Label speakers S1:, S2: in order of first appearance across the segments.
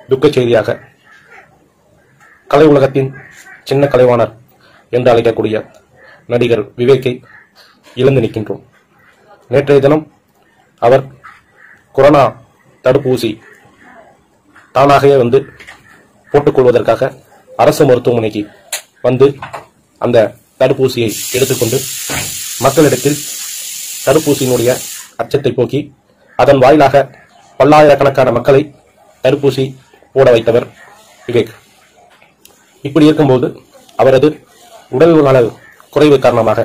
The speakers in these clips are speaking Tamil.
S1: துக்கச் செய்தியாக கலை உலகத்தின் சின்ன கலைவாணர் என்று அழைக்கக்கூடிய நடிகர் விவேக்கை இழந்து நிற்கின்றோம் நேற்றைய தினம் அவர் கொரோனா தடுப்பூசி தானாகவே வந்து போட்டுக்கொள்வதற்காக அரசு மருத்துவமனைக்கு வந்து அந்த தடுப்பூசியை எடுத்துக்கொண்டு மக்களிடத்தில் தடுப்பூசியினுடைய அச்சத்தை போக்கி அதன் வாயிலாக பல்லாயிரக்கணக்கான மக்களை தடுப்பூசி போட வைத்தவர் விவேக் இப்படி இருக்கும்போது அவரது உடல் நல குறைவு காரணமாக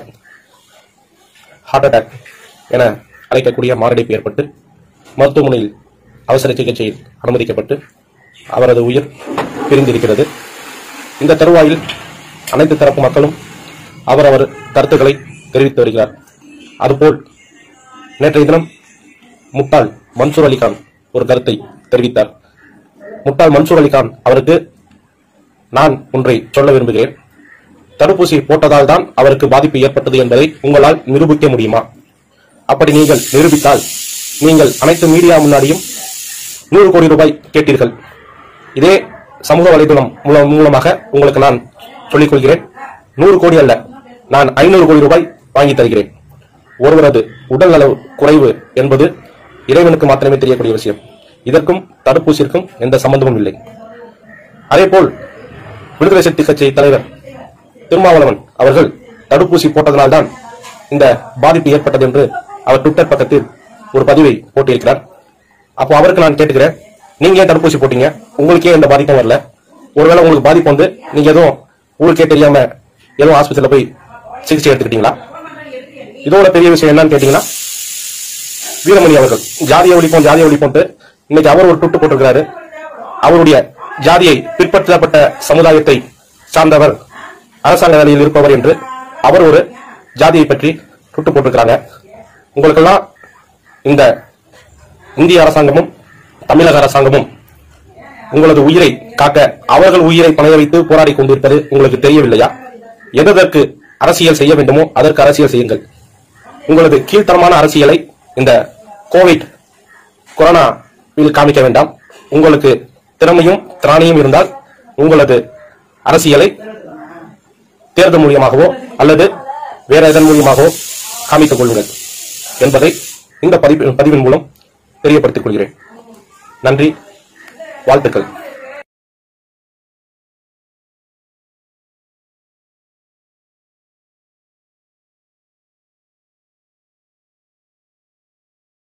S1: ஹார்ட் அட்டாக் என அழைக்கக்கூடிய மாரடைப்பு ஏற்பட்டு மருத்துவமனையில் அவசர சிகிச்சையில் அனுமதிக்கப்பட்டு அவரது உயிர் பிரிந்திருக்கிறது இந்த தருவாயில் அனைத்து தரப்பு மக்களும் அவரவர் கருத்துக்களை தெரிவித்து வருகிறார் அதுபோல் நேற்றைய தினம் முட்டாள் மன்சூர் அலிகான் ஒரு கருத்தை தெரிவித்தார் முட்டாள் மன்சூர் அலிகான் அவருக்கு நான் ஒன்றை சொல்ல விரும்புகிறேன் தடுப்பூசி போட்டதால் தான் அவருக்கு பாதிப்பு ஏற்பட்டது என்பதை உங்களால் நிரூபிக்க முடியுமா அப்படி நீங்கள் நிரூபித்தால் நீங்கள் அனைத்து மீடியா முன்னாடியும் நூறு கோடி ரூபாய் கேட்டீர்கள் இதே சமூக வலைதளம் மூலம் மூலமாக உங்களுக்கு நான் சொல்லிக் கொள்கிறேன் நூறு கோடி அல்ல நான் ஐநூறு கோடி ரூபாய் வாங்கி தருகிறேன் ஒருவரது உடல் நல குறைவு என்பது இறைவனுக்கு மாத்திரமே தெரியக்கூடிய விஷயம் இதற்கும் தடுப்பூசிற்கும் எந்த சம்பந்தமும் இல்லை அதேபோல் விடுதலை சக்தி கட்சி தலைவர் திருமாவளவன் அவர்கள் தடுப்பூசி போட்டதனால்தான் இந்த பாதிப்பு ஏற்பட்டது என்று அவர் ட்விட்டர் பக்கத்தில் ஒரு பதிவை போட்டிருக்கிறார் அப்போ அவருக்கு நான் கேட்டுக்கிறேன் நீங்க ஏன் தடுப்பூசி போட்டீங்க உங்களுக்கே எந்த பாதிப்பும் வரல ஒருவேளை உங்களுக்கு பாதிப்பு வந்து நீங்க எதுவும் ஊருக்கே தெரியாம எதுவும் ஆஸ்பத்திரியில போய் சிகிச்சை எடுத்துக்கிட்டீங்களா இதோட பெரிய விஷயம் என்னன்னு கேட்டீங்கன்னா வீரமணி அவர்கள் ஜாதியை ஒழிப்போம் ஜாதியை ஒழிப்போம்ட்டு இன்னைக்கு அவர் ஒரு ட்விட்டு போட்டிருக்கிறாரு அவருடைய ஜாதியை பிற்படுத்தப்பட்ட சமுதாயத்தை சார்ந்தவர் அரசாங்க வேலையில் இருப்பவர் என்று அவர் ஒரு ஜாதியை பற்றி ட்விட்டு போட்டிருக்கிறாங்க உங்களுக்கெல்லாம் இந்த இந்திய அரசாங்கமும் தமிழக அரசாங்கமும் உங்களது உயிரை காக்க அவர்கள் உயிரை பணைய வைத்து போராடி கொண்டிருப்பது உங்களுக்கு தெரியவில்லையா எதற்கு அரசியல் செய்ய வேண்டுமோ அதற்கு அரசியல் செய்யுங்கள் உங்களது கீழ்த்தரமான அரசியலை இந்த கோவிட் கொரோனாவில் காமிக்க வேண்டாம் உங்களுக்கு திறமையும் திராணியும் இருந்தால் உங்களது அரசியலை தேர்தல் மூலியமாகவோ அல்லது வேற எதன் மூலியமாகவோ காமித்துக் கொள்ளுங்கள் என்பதை இந்த பதிவு பதிவின் மூலம் தெரியப்படுத்திக் கொள்கிறேன் நன்றி வாழ்த்துக்கள்